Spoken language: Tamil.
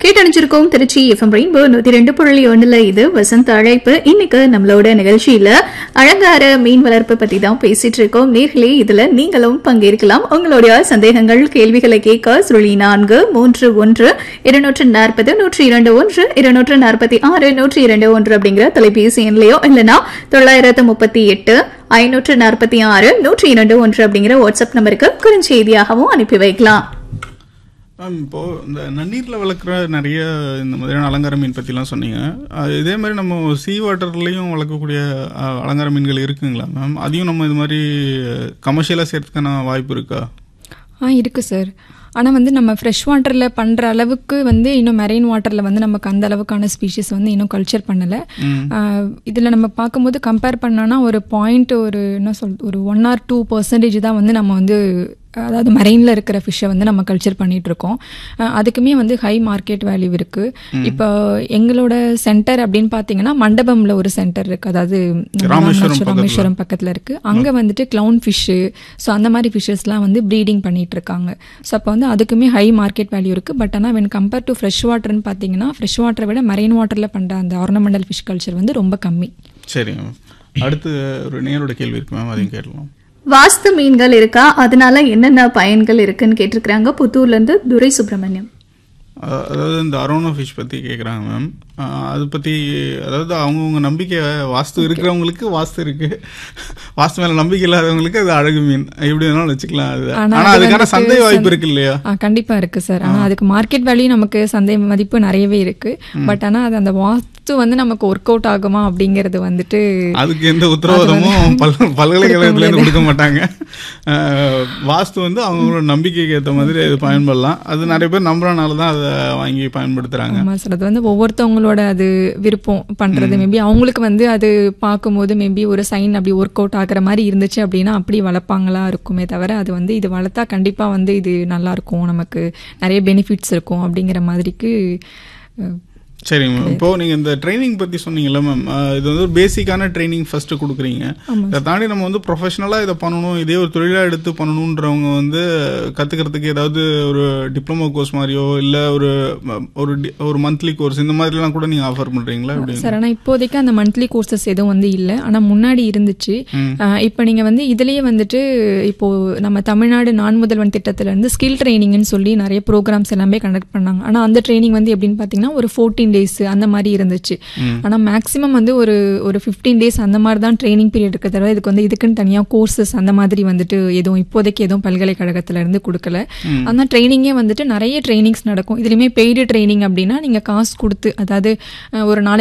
கேட்டணிச்சிருக்கோம் திருச்சி எஃப்எம் ரெயின்போ நூத்தி ரெண்டு புள்ளி ஒண்ணுல இது வசந்த் அழைப்பு இன்னைக்கு நம்மளோட நிகழ்ச்சியில அலங்கார மீன் வளர்ப்பு பத்தி தான் பேசிட்டு இருக்கோம் நேர்களே இதுல நீங்களும் பங்கேற்கலாம் உங்களுடைய சந்தேகங்கள் கேள்விகளை கேட்க சுருளி நான்கு மூன்று ஒன்று இருநூற்று நாற்பது நூற்றி இரண்டு ஒன்று இருநூற்று நாற்பத்தி ஆறு நூற்றி இரண்டு ஒன்று அப்படிங்கிற தொலைபேசி எண்லையோ இல்லைன்னா தொள்ளாயிரத்து முப்பத்தி எட்டு ஐநூற்று நாற்பத்தி ஆறு நூற்றி இரண்டு ஒன்று அப்படிங்கிற வாட்ஸ்அப் நம்பருக்கு குறுஞ்செய்தியாகவும் அனுப்பி வைக்கலாம் மேம் இப்போ இந்த நன்னீர்ல வளர்க்குற நிறைய இந்த மாதிரியான அலங்கார மீன் பற்றிலாம் சொன்னீங்க அது இதே மாதிரி நம்ம சீ வாட்டர்லேயும் வளர்க்கக்கூடிய அஹ், அலங்கார மீன்கள் இருக்குங்களா மேம் அதையும் நம்ம இது மாதிரி கமர்ஷியலாக செய்யறதுக்கான வாய்ப்பு இருக்கா ஆ இருக்குது சார் ஆனால் வந்து நம்ம ஃப்ரெஷ் வாட்டரில் பண்ணுற அளவுக்கு வந்து இன்னும் மெரெயின் வாட்டரில் வந்து நமக்கு அந்த அளவுக்கான ஸ்பீஷிஸ் வந்து இன்னும் கல்ச்சர் பண்ணலை இதில் நம்ம பார்க்கும்போது கம்பேர் பண்ணோன்னா ஒரு பாயிண்ட் ஒரு என்ன சொல் ஒரு ஒன் ஆர் டூ பர்சன்டேஜ் தான் வந்து நம்ம வந்து அதாவது மெரெயினில் இருக்கிற ஃபிஷ்ஷை வந்து நம்ம கல்ச்சர் பண்ணிட்டு இருக்கோம் அஹ் அதுக்குமே வந்து ஹை மார்க்கெட் வேல்யூ இருக்கு இப்போ எங்களோட சென்டர் அப்படின்னு பார்த்தீங்கன்னா மண்டபம்ல ஒரு சென்டர் இருக்கு அதாவது ராமேஸ்வரம் பக்கத்துல. ராமேஸ்வரம் பக்கத்தில் இருக்கு அங்கே வந்துட்டு க்ளவுன் ஃபிஷ்ஷு ஸோ அந்த மாதிரி ஃபிஷ்ஷஸ்லாம் வந்து ப்ரீடிங் பண்ணிட்டு இருக்காங்க ஸோ அப்போ வந்து அதுக்குமே ஹை மார்க்கெட் வேல்யூ இருக்கு பட் ஆனால் வென் கம்பேர் டு ஃப்ரெஷ் வாட்டர்னு பார்த்தீங்கன்னா ஃப்ரெஷ் வாட்டரை விட மரைன் வாட்டரில் பண்ணுற அந்த ஆர்னமெண்டல் ஃபிஷ் கல்ச்சர் வந்து ரொம்ப கம்மி சரிங்க மேம் அடுத்து ஒரு நேரோட கேள்வி இருக்கு மேம் அதையும் கேட்கலாம் வாஸ்து மீன்கள் இருக்கா அதனால என்னென்ன பயன்கள் இருக்குன்னு கேட்டிருக்கிறாங்க புத்தூர்ல இருந்து துரை சுப்பிரமணியம் அஹ், அதாவது இந்த அரோனா ஃபிஷ் பற்றி கேட்குறாங்க மேம் அதை பற்றி அதாவது அவங்கவுங்க நம்பிக்கை வாஸ்து இருக்கிறவங்களுக்கு வாஸ்து இருக்கு வாஸ்து மேலே நம்பிக்கை இல்லாதவங்களுக்கு அது அழகு மீன் எப்படி வேணாலும் வச்சுக்கலாம் அது ஆனா ஆனால் அது அதுக்கான வந்துட்டு சந்தை வாய்ப்பு சந்தை- இருக்கு இல்லையா ஆ கண்டிப்பா இருக்கு சார் ஆனா அதுக்கு மார்க்கெட் வேல்யூ நமக்கு சந்தை மதிப்பு நிறையவே இருக்கு பட் ஆனா அது அந்த வாஸ்து வந்து நமக்கு ஒர்க் அவுட் ஆகுமா அப்படிங்கிறது வந்துட்டு அதுக்கு எந்த உத்தரவாதமும் பல் பல்கலைக்கழகத்துல இருந்து கொடுக்க மாட்டாங்க அஹ், வாஸ்து வந்து அவங்களோட நம்பிக்கைக்கு ஏற்ற மாதிரி அது பயன்படலாம் அது நிறைய பேர் நம்புறனால தான் அதை வாங்கி பயன்படுத்துறாங்க ஆமா சார் அது வந்து ஒவ்வொருத்தவங்களோட அது விருப்பம் பண்றது மேபி அவங்களுக்கு வந்து அது பார்க்கும்போது மேபி ஒரு சைன் அப்படி ஒர்க் அவுட் ஆகுற மாதிரி இருந்துச்சு அப்படின்னா அப்படி வளர்ப்பாங்களா இருக்குமே தவிர அது வந்து இது வளர்த்தா கண்டிப்பா வந்து இது நல்லா இருக்கும் நமக்கு நிறைய பெனிஃபிட்ஸ் இருக்கும் அப்படிங்கிற மாதிரிக்கு அஹ், சரிங்க மேம் இப்போ நீங்க இந்த ட்ரைனிங் பத்தி சொன்னீங்கல்ல மேம் இது வந்து ஒரு பேசிக்கான ட்ரைனிங் ஃபர்ஸ்ட் கொடுக்குறீங்க இதை தாண்டி நம்ம வந்து ப்ரொஃபஷனலா இதை பண்ணணும் இதே ஒரு தொழிலா எடுத்து பண்ணணுன்றவங்க வந்து கத்துக்கிறதுக்கு ஏதாவது ஒரு டிப்ளமோ கோர்ஸ் மாதிரியோ இல்ல ஒரு ஒரு di- ஒரு மந்த்லி கோர்ஸ் இந்த மாதிரிலாம் கூட நீங்க ஆஃபர் பண்றீங்களா எப்படி சார் ஆனால் இப்போதைக்கு அந்த மந்த்லி கோர்சஸ் எதுவும் வந்து இல்லை ஆனால் முன்னாடி இருந்துச்சு இப்போ நீங்கள் வந்து இதுலேயே வந்துட்டு இப்போ நம்ம தமிழ்நாடு நான் முதல்வன் திட்டத்துல இருந்து ஸ்கில் ட்ரைனிங்னு சொல்லி நிறைய ப்ரோக்ராம்ஸ் எல்லாமே கண்டக்ட் பண்ணாங்க ஆனால் அந்த ட்ரைனிங் வந்து எப்படின்னு பார்த்தீங்கன்னா ஒரு ஃபோர்டீன் டேஸ் அந்த மாதிரி இருந்துச்சு ஆனால் மேக்ஸிமம் வந்து ஒரு ஒரு ஃபிஃப்டீன் டேஸ் அந்த மாதிரி தான் ட்ரைனிங் பீரியட் இருக்க தவிர இதுக்கு வந்து இதுக்குன்னு தனியாக கோர்சஸ் அந்த மாதிரி வந்துட்டு எதுவும் இப்போதைக்கு எதுவும் பல்கலைக்கழகத்துல இருந்து கொடுக்கல அந்த ட்ரைனிங்கே வந்துட்டு நிறைய ட்ரைனிங்ஸ் நடக்கும் இதுலையுமே பெய்டு ட்ரைனிங் அப்படின்னா நீங்கள் காசு கொடுத்து அதாவது அஹ், ஒரு நாளைக்கு